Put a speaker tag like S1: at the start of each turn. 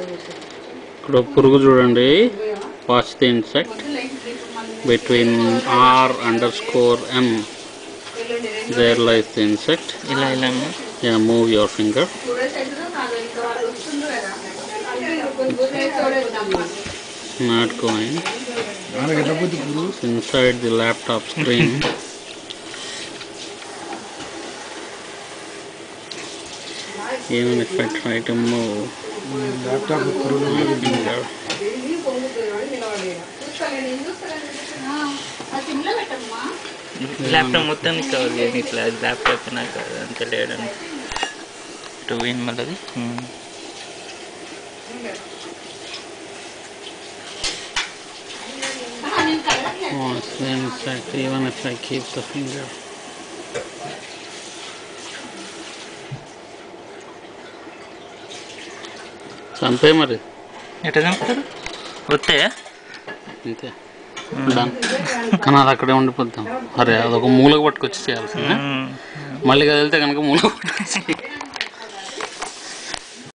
S1: ఇక్కడ పురుగు చూడండి watch the insect between R underscore M there lies the insect
S2: ఇలా ఇలా అమ్మా.
S1: Yeah move your finger not going
S3: మనకి ఎట్లా పోతే పురుగు
S1: inside the laptop screen. Even if I try to move
S3: laptop పురుగులు
S1: my finger,
S2: ల్యాప్టాప్ మొత్తం cover చేయండి ఇట్లా ల్యాప్టాప్ నాకు అంత లేడని ఇటు పోయింది మళ్ళీ అది ఉమ్.
S1: oh, it's the insect, even if I keep the finger. చంపే మరి
S2: ఎట్లా చంపుతారు వస్తాయా
S1: అంతే Done. కానీ అది అక్కడే ఉండిపోద్దాం అరే అదొక మూలకు పట్టుకొచ్చి చేయాల్సిందే
S2: ఉమ్.
S1: మళ్ళీ కదిలితే కనుక మూలకు పట్టుకొచ్చి